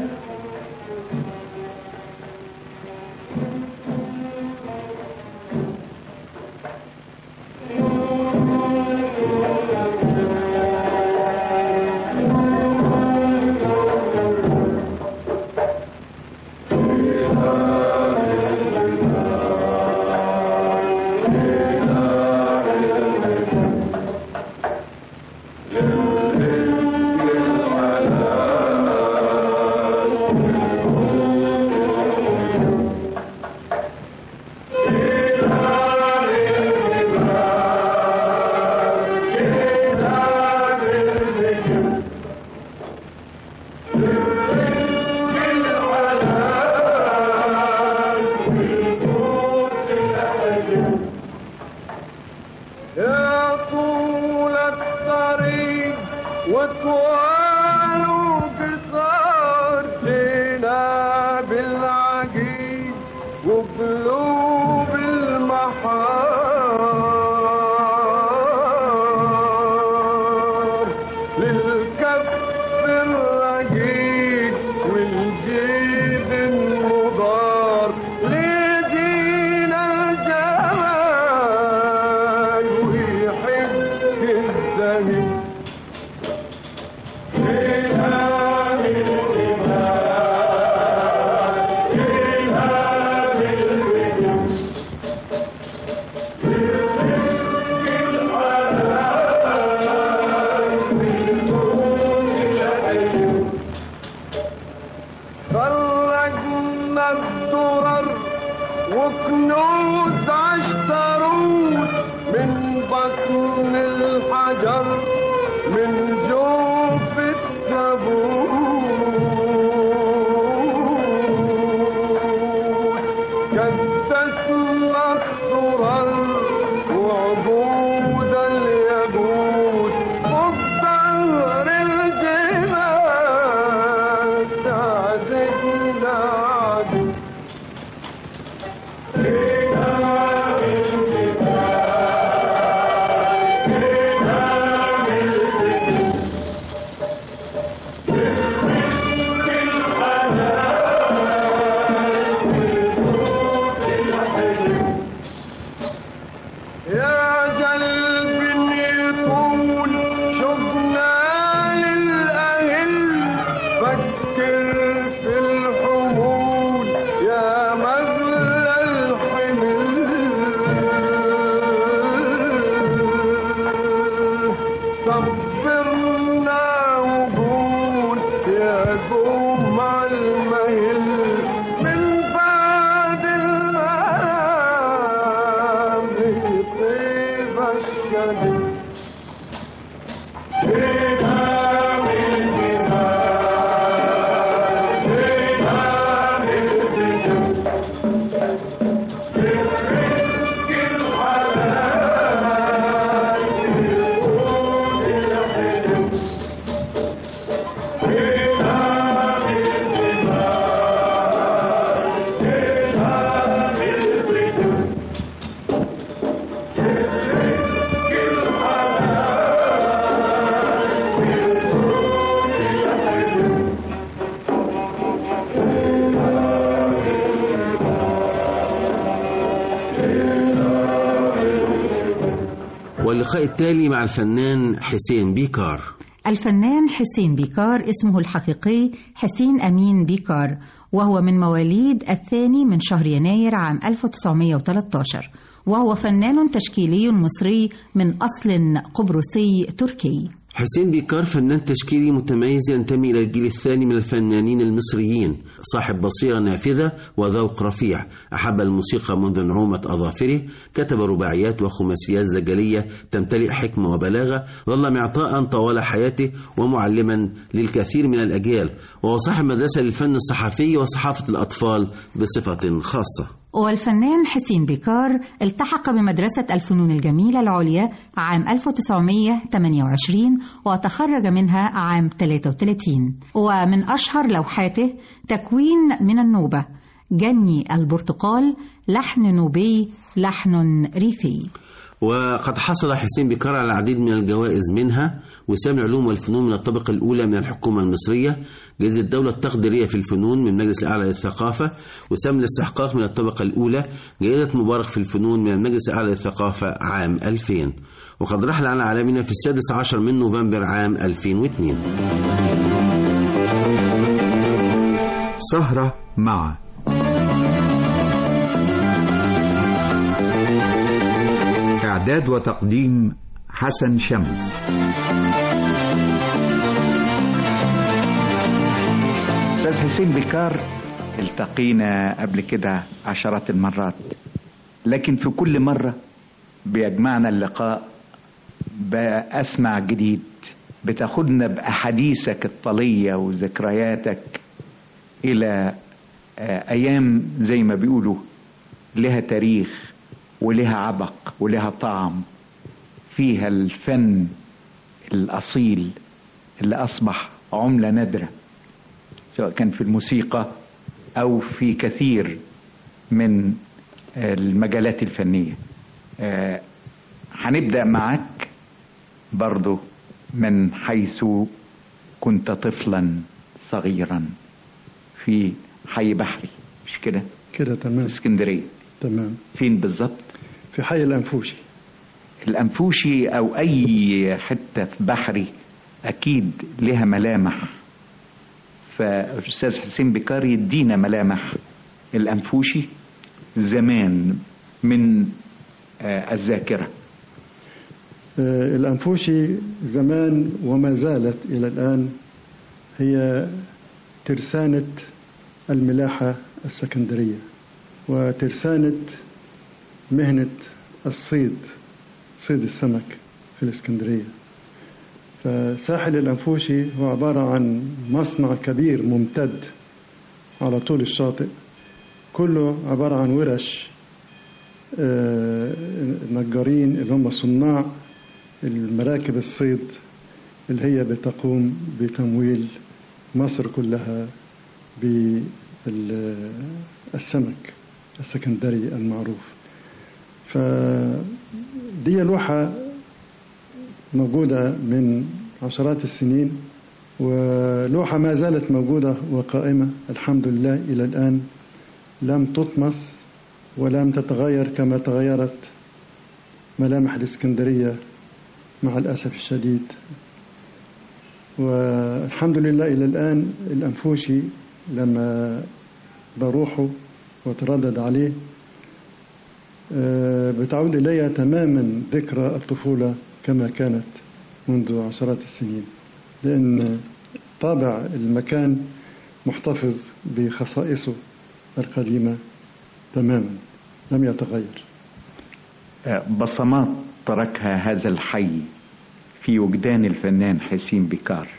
واللقاء التالي مع الفنان حسين بيكار الفنان حسين بيكار اسمه الحقيقي حسين أمين بيكار وهو من مواليد الثاني من شهر يناير عام 1913 وهو فنان تشكيلي مصري من أصل قبرصي تركي حسين بيكار فنان تشكيلي متميز ينتمي إلى الجيل الثاني من الفنانين المصريين صاحب بصيرة نافذة وذوق رفيع أحب الموسيقى منذ نعومة أظافره كتب رباعيات وخماسيات زجلية تمتلئ حكمة وبلاغة ظل معطاء طوال حياته ومعلما للكثير من الأجيال وهو صاحب مدرسة للفن الصحفي وصحافة الأطفال بصفة خاصة والفنان حسين بيكار التحق بمدرسة الفنون الجميلة العليا عام 1928 وتخرج منها عام 33 ومن أشهر لوحاته تكوين من النوبة جني البرتقال لحن نوبي لحن ريفي وقد حصل حسين بكار على العديد من الجوائز منها وسام العلوم والفنون من الطبقة الأولى من الحكومة المصرية جائزة الدولة التقديرية في الفنون من المجلس الأعلى للثقافة وسام الاستحقاق من الطبقة الأولى جائزة مبارك في الفنون من المجلس الأعلى للثقافة عام 2000 وقد رحل عن عالمنا في السادس عشر من نوفمبر عام 2002 سهرة مع إعداد وتقديم حسن شمس أستاذ حسين بكار التقينا قبل كده عشرات المرات لكن في كل مرة بيجمعنا اللقاء بأسمع جديد بتاخدنا بأحاديثك الطلية وذكرياتك إلى أيام زي ما بيقولوا لها تاريخ ولها عبق ولها طعم فيها الفن الأصيل اللي أصبح عملة نادرة سواء كان في الموسيقى أو في كثير من المجالات الفنية هنبدأ معك برضو من حيث كنت طفلا صغيرا في حي بحري مش كده كده تمام اسكندرية تمام فين بالظبط في حي الأنفوشي الأنفوشي أو أي حتة في بحري أكيد لها ملامح فأستاذ حسين بكار يدينا ملامح الأنفوشي زمان من آه الذاكرة آه الأنفوشي زمان وما زالت إلى الآن هي ترسانة الملاحة السكندرية وترسانة مهنة الصيد صيد السمك في الإسكندرية فساحل الأنفوشي هو عبارة عن مصنع كبير ممتد على طول الشاطئ كله عبارة عن ورش نجارين اللي هم صناع المراكب الصيد اللي هي بتقوم بتمويل مصر كلها بالسمك السكندري المعروف فدي لوحة موجودة من عشرات السنين ولوحة ما زالت موجودة وقائمة الحمد لله إلى الآن لم تطمس ولم تتغير كما تغيرت ملامح الإسكندرية مع الأسف الشديد والحمد لله إلى الآن الأنفوشي لما بروحه وتردد عليه بتعود إلي تماما ذكرى الطفولة كما كانت منذ عشرات السنين لأن طابع المكان محتفظ بخصائصه القديمة تماما لم يتغير بصمات تركها هذا الحي في وجدان الفنان حسين بكار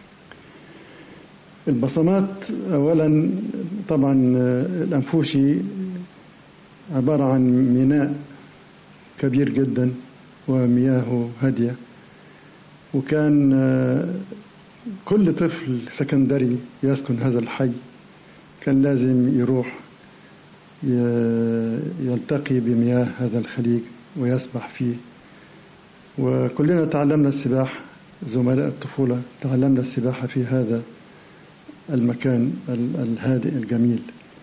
البصمات أولا طبعا الأنفوشي عبارة عن ميناء كبير جدا ومياهه هادية وكان كل طفل سكندري يسكن هذا الحي كان لازم يروح ي- يلتقي بمياه هذا الخليج ويسبح فيه وكلنا تعلمنا السباحة زملاء الطفولة تعلمنا السباحة في هذا المكان ال- الهادئ الجميل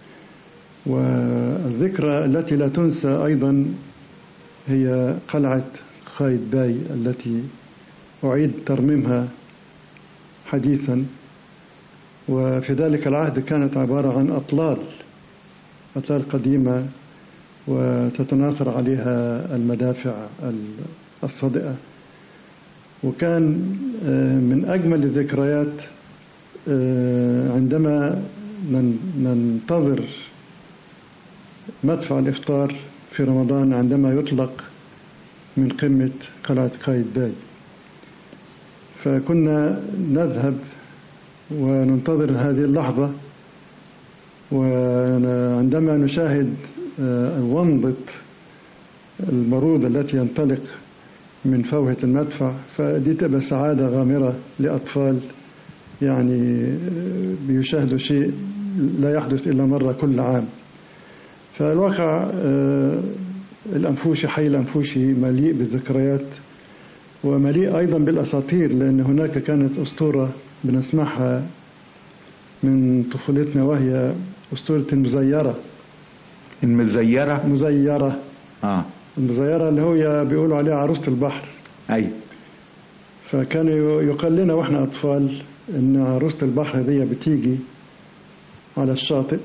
والذكرى التي لا تنسى أيضا هي قلعة خايد باي التي أعيد ترميمها حديثا وفي ذلك العهد كانت عبارة عن أطلال أطلال قديمة وتتناثر عليها المدافع ال- الصادئة وكان آه، من أجمل الذكريات آه، عندما نن- ننتظر مدفع الإفطار في رمضان عندما يطلق من قمة قلعة قايد باي فكنا نذهب وننتظر هذه اللحظة وعندما نشاهد آه، ومضة البارود التي ينطلق من فوهة المدفع فدي تبقى سعادة غامرة لأطفال يعني آه، بيشاهدوا شيء لا يحدث إلا مرة كل عام فالواقع آه، الأنفوشي حي الأنفوشي مليء بالذكريات ومليء أيضا بالأساطير لأن هناك كانت أسطورة بنسمعها من طفولتنا وهي أسطورة المزيرة المزيرة مزيرة اه المزيرة اللي هو بيقولوا عليها عروسة البحر أي فكانوا يقال لنا واحنا أطفال إن عروسة البحر دي بتيجي على الشاطئ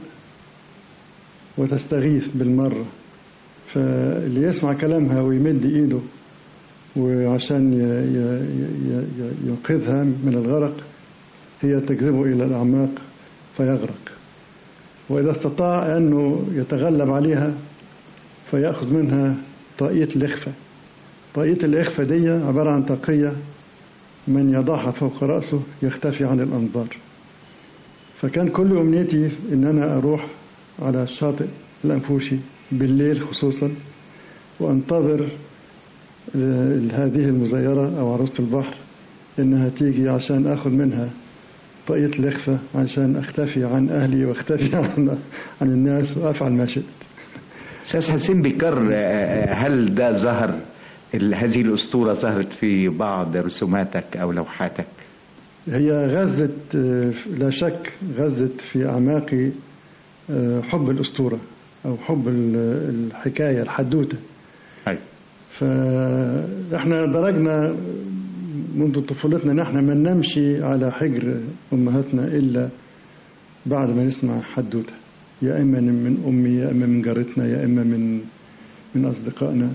وتستغيث بالمرة فاللي يسمع كلامها ويمد إيده وعشان ي- ي- ي- ي- ينقذها من الغرق هي تجذبه إلى الأعماق فيغرق وإذا استطاع أنه يتغلب عليها فيأخذ منها طاقية الإخفة طاقية الإخفة دي عبارة عن طاقية من يضعها فوق رأسه يختفي عن الأنظار فكان كل أمنيتي إن أنا أروح على الشاطئ الأنفوشي بالليل خصوصا وأنتظر آه، هذه المزيرة أو عروسة البحر إنها تيجي عشان أخذ منها طاقية الإخفة عشان أختفي عن أهلي وأختفي عن, عن الناس وأفعل ما شئت أستاذ حسين بكر آه، هل ده ظهر ال- هذه الأسطورة ظهرت في بعض رسوماتك أو لوحاتك هي غزت آه، لا شك غزت في أعماقي آه، حب الأسطورة أو حب ال- الحكاية الحدوتة أي. فإحنا درجنا منذ طفولتنا نحن ما نمشي على حجر أمهاتنا إلا بعد ما نسمع حدوتة يا إما من أمي يا إما من جارتنا يا إما من من أصدقائنا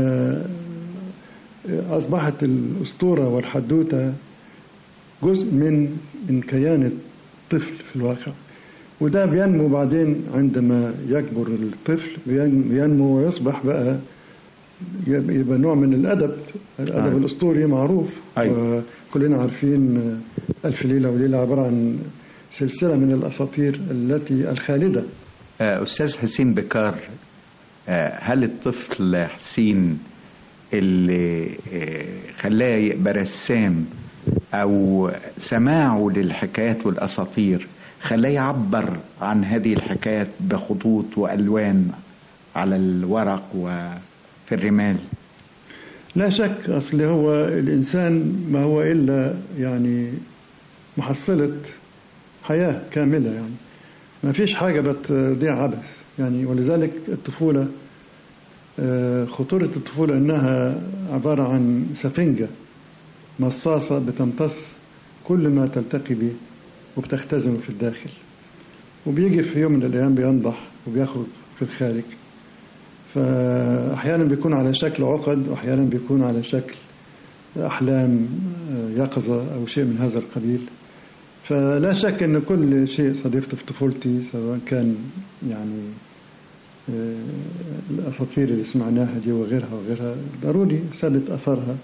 فأصبحت الأسطورة والحدوتة جزء من من كيان الطفل في الواقع وده بينمو بعدين عندما يكبر الطفل بين- بينمو ويصبح بقى يبقى يبقى نوع من الأدب الأدب آه. الأسطوري معروف أيوة. كلنا عارفين ألف ليلة وليلة عبارة عن سلسلة من الأساطير التي الخالدة آه، أستاذ حسين بكار آه، هل الطفل حسين اللي آه، خلاه يبقى رسام أو سماعه للحكايات والأساطير خلاه يعبر عن هذه الحكايات بخطوط وألوان على الورق وفي الرمال لا شك أصل هو الإنسان ما هو إلا يعني محصلة حياة كاملة يعني ما فيش حاجة بتضيع عبث يعني ولذلك الطفولة آه، خطورة الطفولة إنها عبارة عن سفنجة مصاصة بتمتص كل ما تلتقي به وبتختزنه في الداخل وبيجي في يوم من الأيام بينضح وبيخرج في الخارج فأحيانا بيكون على شكل عقد وأحيانا بيكون على شكل أحلام آه، يقظة أو شيء من هذا القبيل فلا شك أن كل شيء صادفته في طفولتي سواء كان يعني آه، الأساطير اللي سمعناها دي وغيرها وغيرها ضروري سابت أثرها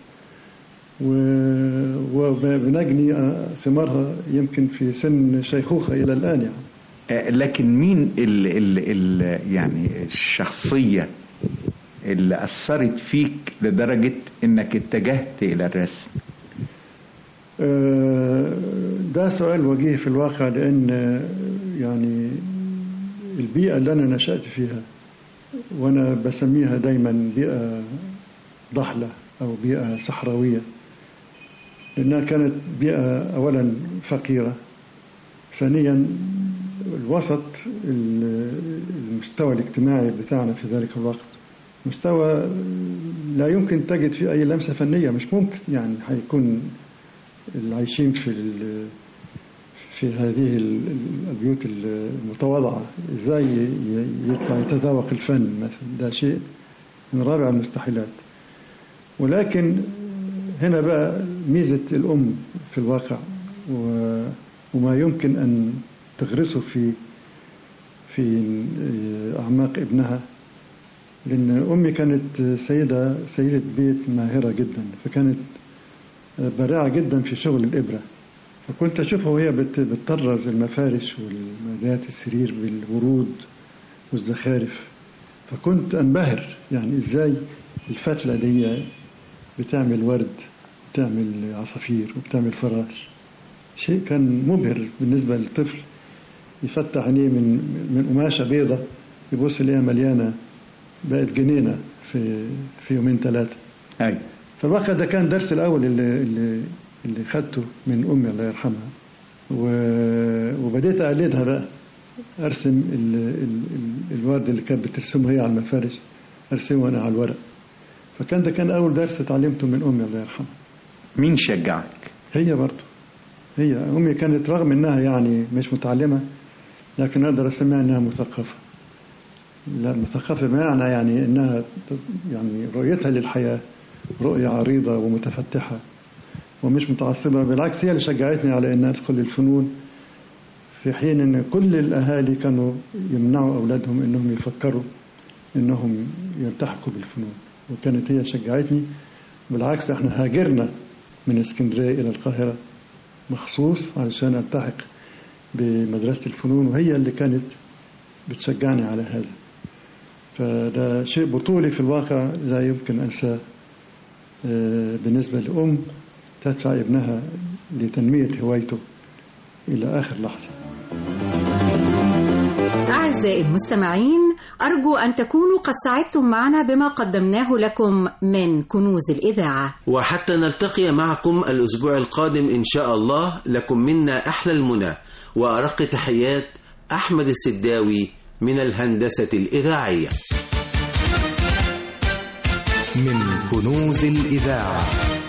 و- وبنجني آه، ثمارها يمكن في سن شيخوخة إلى الآن يعني آه، لكن مين ال ال ال يعني الشخصية اللي أثرت فيك لدرجة إنك اتجهت إلى الرسم آه، ده سؤال وجيه في الواقع لأن آه، يعني البيئة اللي أنا نشأت فيها وأنا بسميها دايما بيئة ضحلة أو بيئة صحراوية لأنها كانت بيئة أولا فقيرة ثانيا الوسط ال- المستوى الاجتماعي بتاعنا في ذلك الوقت مستوى لا يمكن تجد فيه أي لمسة فنية مش ممكن يعني هيكون اللي عايشين في ال- في هذه ال- البيوت المتواضعة ازاي ي- ي- يطلع يتذوق الفن مثلا ده شيء من رابع المستحيلات ولكن هنا بقى ميزة الأم في الواقع و- وما يمكن أن تغرسه في في أعماق ابنها لأن أمي كانت سيدة سيدة بيت ماهرة جدا فكانت بارعة جدا في شغل الإبرة فكنت أشوفها وهي بت- بتطرز المفارش والملايات السرير بالورود والزخارف فكنت أنبهر يعني إزاي الفتلة دي بتعمل ورد بتعمل عصافير وبتعمل فراش شيء كان مبهر بالنسبة للطفل يفتح عينيه من من قماشة بيضة يبص يلاقيها مليانة بقت جنينة في في يومين ثلاثة أي فبقى ده كان درس الأول اللي اللي اللي خدته من أمي الله يرحمها و- وبديت أقلدها بقى أرسم ال ال ال الورد اللي كانت بترسمه هي على المفارش أرسمه أنا على الورق فكان ده كان أول درس اتعلمته من أمي الله يرحمها مين شجعك؟ هي برضه هي أمي كانت رغم إنها يعني مش متعلمة لكن أقدر أسميها إنها مثقفة لا مثقفة بمعنى يعني إنها ت- يعني رؤيتها للحياة رؤية عريضة ومتفتحة ومش متعصبة بالعكس هي اللي شجعتني على إن أدخل الفنون في حين إن كل الأهالي كانوا يمنعوا أولادهم إنهم يفكروا إنهم يلتحقوا بالفنون وكانت هي شجعتني بالعكس احنا هاجرنا من اسكندرية إلى القاهرة مخصوص علشان ألتحق بمدرسة الفنون وهي اللي كانت بتشجعني على هذا فده شيء بطولي في الواقع لا يمكن أنساه آه، بالنسبة لأم تدفع ابنها لتنمية هوايته إلى آخر لحظة أعزائي المستمعين أرجو أن تكونوا قد سعدتم معنا بما قدمناه لكم من كنوز الإذاعة وحتى نلتقي معكم الأسبوع القادم إن شاء الله لكم منا أحلى المنى وأرق تحيات أحمد السداوي من الهندسة الإذاعية من كنوز الإذاعة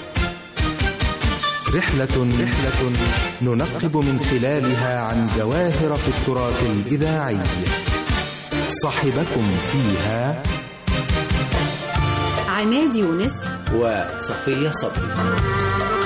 رحلة رحلة ننقب من خلالها عن جواهر في التراث الإذاعي صاحبكم فيها عماد يونس وصفية صبري